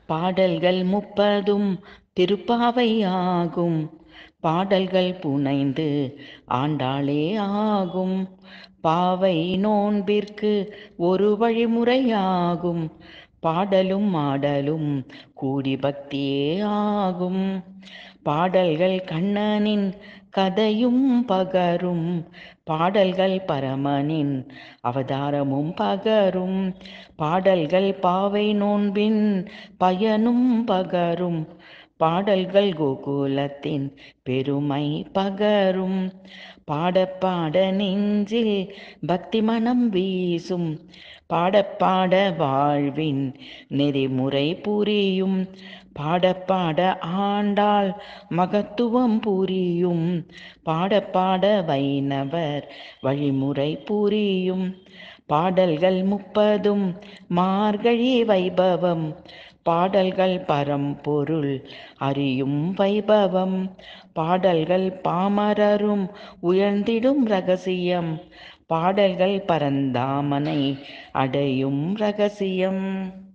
பாடல்கள் முப்பதும் திருப்பாவை ஆகும் பாடல்கள் புனைந்து ஆண்டாளே ஆகும் பாவை நோன்பிற்கு ஒரு வழிமுறையாகும் பாடலும் ஆடலும் கூடி பக்தியே ஆகும் பாடல்கள் கண்ணனின் கதையும் பகரும் பாடல்கள் பரமனின் அவதாரமும் பகரும் பாடல்கள் பாவை நோன்பின் பயனும் பகரும் பாடல்கள் கோகுலத்தின் பெருமை பகரும் பாட பாட நெஞ்சில் பக்தி மனம் வீசும் பாட பாட வாழ்வின் நெறிமுறை புரியும் பாட பாட ஆண்டாள் மகத்துவம் புரியும் பாட பாட வைணவர் வழிமுறை புரியும் பாடல்கள் முப்பதும் மார்கழி வைபவம் பாடல்கள் பரம்பொருள் அறியும் வைபவம் பாடல்கள் பாமரரும் உயர்ந்திடும் ரகசியம் பாடல்கள் பரந்தாமனை அடையும் ரகசியம்